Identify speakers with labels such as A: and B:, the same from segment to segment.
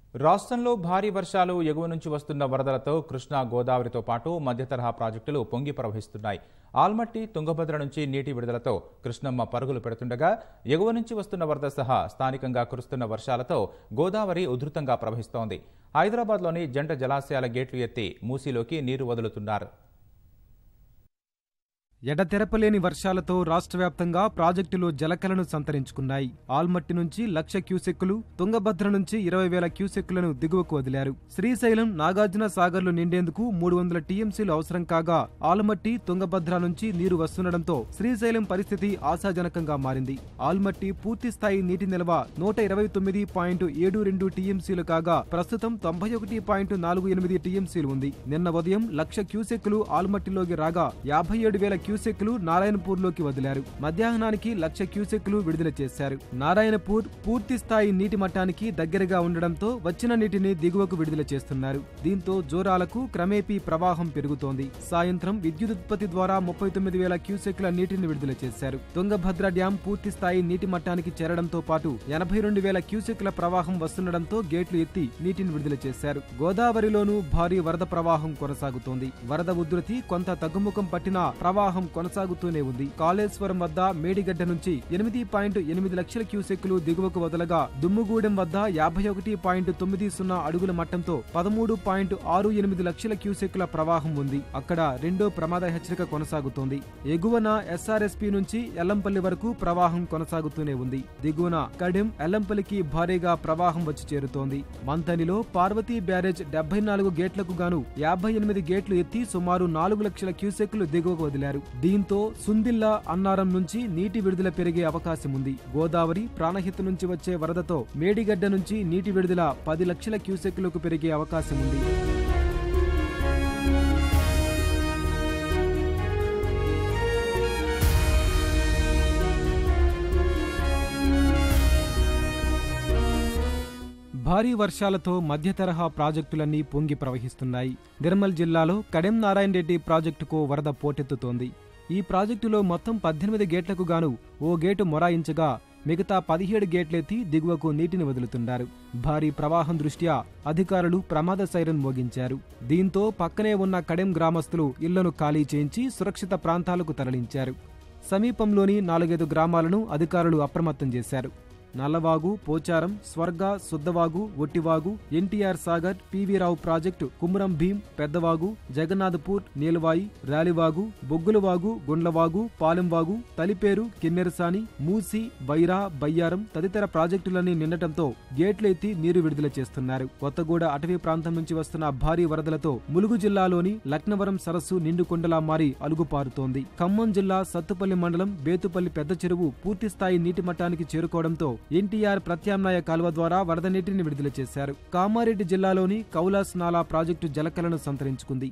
A: రాష్ట్రంలో భారీ వర్షాలు ఎగువ నుంచి వస్తున్న వరదలతో కృష్ణా గోదావరితో పాటు మధ్య తరహా ప్రాజెక్టులు పొంగి ప్రవహిస్తున్నాయి ఆల్మట్టి తుంగభద్ర నుంచి నీటి విడుదలతో కృష్ణమ్మ పరుగులు పెడుతుండగా ఎగువ నుంచి వస్తున్న వరద సహా స్థానికంగా కురుస్తున్న వర్షాలతో గోదావరి ఉధృతంగా ప్రవహిస్తోంది హైదరాబాద్లోని జంట జలాశయాల గేట్లు ఎత్తి మూసీలోకి నీరు వదులుతున్నారు
B: ఎడతెరపలేని వర్షాలతో రాష్ట్ర వ్యాప్తంగా ప్రాజెక్టులు జలకలను సంతరించుకున్నాయి ఆల్మట్టి నుంచి లక్ష క్యూసెక్కులు తుంగభద్ర నుంచి ఇరవై వేల క్యూసెక్కులను దిగువకు వదిలారు శ్రీశైలం నాగార్జున సాగర్లు నిండేందుకు మూడు వందల టీఎంసీలు అవసరం కాగా ఆల్మట్టి తుంగభద్ర నుంచి నీరు వస్తుండటంతో శ్రీశైలం పరిస్థితి ఆశాజనకంగా మారింది ఆల్మట్టి పూర్తి స్థాయి నీటి నిల్వ నూట ఇరవై తొమ్మిది పాయింట్ ఏడు రెండు టీఎంసీలు కాగా ప్రస్తుతం తొంభై ఒకటి పాయింట్ నాలుగు ఎనిమిది టీఎంసీలు ఉంది నిన్న ఉదయం లక్ష క్యూసెక్కులు ఆల్మట్టిలోకి రాగా యాభై ఏడు వేల క్యూసెక్లు నారాయణపూర్లోకి వదిలారు మధ్యాహ్నానికి లక్ష క్యూసెక్లు విడుదల చేశారు నారాయణపూర్ పూర్తి స్థాయి నీటి మట్టానికి దగ్గరగా ఉండడంతో వచ్చిన నీటిని దిగువకు విడుదల చేస్తున్నారు దీంతో జోరాలకు క్రమేపీ ప్రవాహం పెరుగుతోంది సాయంత్రం విద్యుత్ ఉత్పత్తి ద్వారా ముప్పై తొమ్మిది వేల క్యూసెక్ల నీటిని విడుదల చేశారు తుంగభద్ర డ్యాం పూర్తి స్థాయి నీటి మట్టానికి చేరడంతో పాటు ఎనభై రెండు వేల క్యూసెక్ల ప్రవాహం వస్తుండడంతో గేట్లు ఎత్తి నీటిని విడుదల చేశారు గోదావరిలోనూ భారీ వరద ప్రవాహం కొనసాగుతోంది వరద ఉధృతి కొంత తగ్గుముఖం పట్టినా ప్రవాహం కొనసాగుతూనే ఉంది కాళేశ్వరం వద్ద మేడిగడ్డ నుంచి ఎనిమిది పాయింట్ ఎనిమిది లక్షల క్యూసెక్కులు దిగువకు వదలగా దుమ్ముగూడెం వద్ద యాభై ఒకటి పాయింట్ తొమ్మిది సున్నా అడుగుల మట్టంతో పదమూడు పాయింట్ ఆరు ఎనిమిది లక్షల క్యూసెక్కుల ప్రవాహం ఉంది అక్కడ రెండో ప్రమాద హెచ్చరిక కొనసాగుతోంది ఎగువన ఎస్ఆర్ఎస్పీ నుంచి ఎల్లంపల్లి వరకు ప్రవాహం కొనసాగుతూనే ఉంది దిగువన కడెం ఎల్లంపల్లికి భారీగా ప్రవాహం వచ్చి చేరుతోంది మంతనిలో పార్వతీ బ్యారేజ్ డెబ్బై నాలుగు గేట్లకు గాను యాభై ఎనిమిది గేట్లు ఎత్తి సుమారు నాలుగు లక్షల క్యూసెక్లు దిగువకు వదిలారు దీంతో సుందిల్లా అన్నారం నుంచి నీటి విడుదల పెరిగే అవకాశం ఉంది గోదావరి ప్రాణహిత నుంచి వచ్చే వరదతో మేడిగడ్డ నుంచి నీటి విడుదల పది లక్షల క్యూసెక్లకు పెరిగే అవకాశం ఉంది భారీ వర్షాలతో మధ్య తరహా ప్రాజెక్టులన్నీ పొంగి ప్రవహిస్తున్నాయి నిర్మల్ జిల్లాలో కడెం నారాయణ రెడ్డి ప్రాజెక్టుకు వరద పోటెత్తుతోంది ఈ ప్రాజెక్టులో మొత్తం పద్దెనిమిది గేట్లకు గాను ఓ గేటు మొరాయించగా మిగతా పదిహేడు గేట్లెత్తి దిగువకు నీటిని వదులుతున్నారు భారీ ప్రవాహం దృష్ట్యా అధికారులు ప్రమాద సైరన్ మోగించారు దీంతో పక్కనే ఉన్న కడెం గ్రామస్తులు ఇళ్లను ఖాళీ చేయించి సురక్షిత ప్రాంతాలకు తరలించారు సమీపంలోని నాలుగైదు గ్రామాలను అధికారులు అప్రమత్తం చేశారు నల్లవాగు పోచారం స్వర్గ సుద్దవాగు ఒట్టివాగు ఎన్టీఆర్ సాగర్ పివిరావు ప్రాజెక్టు కుమురం భీం పెద్దవాగు జగన్నాథపూర్ నీలవాయి రాలివాగు బొగ్గులవాగు గుండ్లవాగు పాలెంవాగు తలిపేరు కిన్నెరసాని మూసి బైరా బయ్యారం తదితర ప్రాజెక్టులన్నీ నిండటంతో గేట్లు ఎత్తి నీరు విడుదల చేస్తున్నారు కొత్తగూడ అటవీ ప్రాంతం నుంచి వస్తున్న భారీ వరదలతో ములుగు జిల్లాలోని లక్నవరం సరస్సు నిండుకొండలా మారి అలుగుపారుతోంది ఖమ్మం జిల్లా సత్తుపల్లి మండలం బేతుపల్లి పెద్ద చెరువు పూర్తి స్థాయి నీటి మట్టానికి చేరుకోవడంతో ఎన్టీఆర్ ప్రత్యామ్నాయ కాలువ ద్వారా వరద నీటిని విడుదల చేశారు కామారెడ్డి జిల్లాలోని కౌలాస్ నాలా ప్రాజెక్టు జలకలను సంతరించుకుంది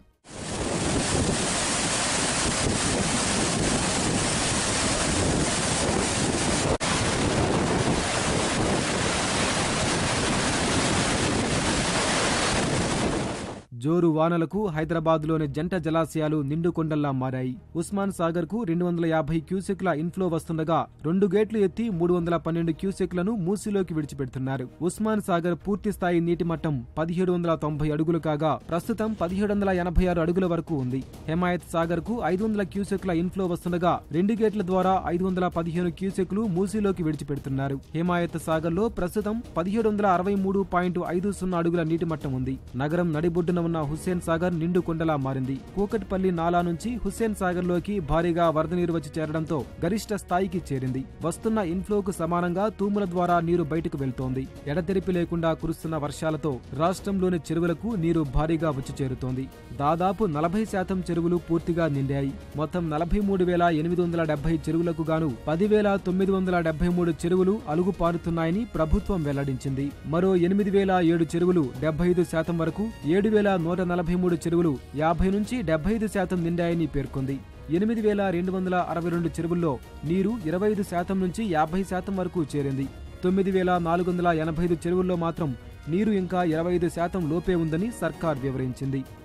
B: జోరు వానలకు హైదరాబాద్లోని జంట జలాశయాలు నిండుకొండల్లా మారాయి ఉస్మాన్ సాగర్ కు రెండు వందల యాభై క్యూసెక్ల ఇన్ఫ్లో వస్తుండగా రెండు గేట్లు ఎత్తి మూడు వందల పన్నెండు క్యూసెక్లను మూసీలోకి విడిచిపెడుతున్నారు ఉస్మాన్ సాగర్ పూర్తి స్థాయి నీటి మట్టం పదిహేడు వందల తొంభై అడుగులు కాగా ప్రస్తుతం పదిహేడు వందల ఎనభై ఆరు అడుగుల వరకు ఉంది హిమాయత్ సాగర్ కు ఐదు వందల క్యూసెక్ల ఇన్ఫ్లో వస్తుండగా రెండు గేట్ల ద్వారా ఐదు వందల పదిహేను క్యూసెక్లు మూసీలోకి విడిచిపెడుతున్నారు హిమాయత్ సాగర్ లో ప్రస్తుతం పదిహేడు వందల అరవై మూడు పాయింట్ ఐదు సున్నా అడుగుల నీటి మట్టం ఉంది నగరం నడిబొడ్డున ఉన్న హుస్సేన్ సాగర్ నిండు కొండలా మారింది కూకట్పల్లి నాలా నుంచి హుస్సేన్ సాగర్ లోకి భారీగా వరద నీరు వచ్చి చేరడంతో గరిష్ట స్థాయికి చేరింది వస్తున్న ఇన్ఫ్లోకు సమానంగా తూముల ద్వారా నీరు బయటకు వెళ్తోంది ఎడతెరిపి లేకుండా కురుస్తున్న వర్షాలతో రాష్ట్రంలోని చెరువులకు నీరు భారీగా వచ్చి చేరుతోంది దాదాపు నలభై శాతం చెరువులు పూర్తిగా నిండాయి మొత్తం నలభై మూడు వేల ఎనిమిది వందల డెబ్బై చెరువులకు గాను పదివేల తొమ్మిది వందల డెబ్బై మూడు చెరువులు అలుగు పారుతున్నాయని ప్రభుత్వం వెల్లడించింది మరో ఎనిమిది వేల ఏడు చెరువులు డెబ్బై ఐదు శాతం వరకు ఏడు వేల నూట నలభై మూడు చెరువులు యాభై నుంచి డెబ్బై ఐదు శాతం నిండాయని పేర్కొంది ఎనిమిది వేల రెండు వందల అరవై రెండు చెరువుల్లో నీరు ఇరవై ఐదు శాతం నుంచి యాభై శాతం వరకు చేరింది తొమ్మిది వేల నాలుగు వందల ఎనభై ఐదు చెరువుల్లో మాత్రం నీరు ఇంకా ఇరవై ఐదు శాతం లోపే ఉందని సర్కార్ వివరించింది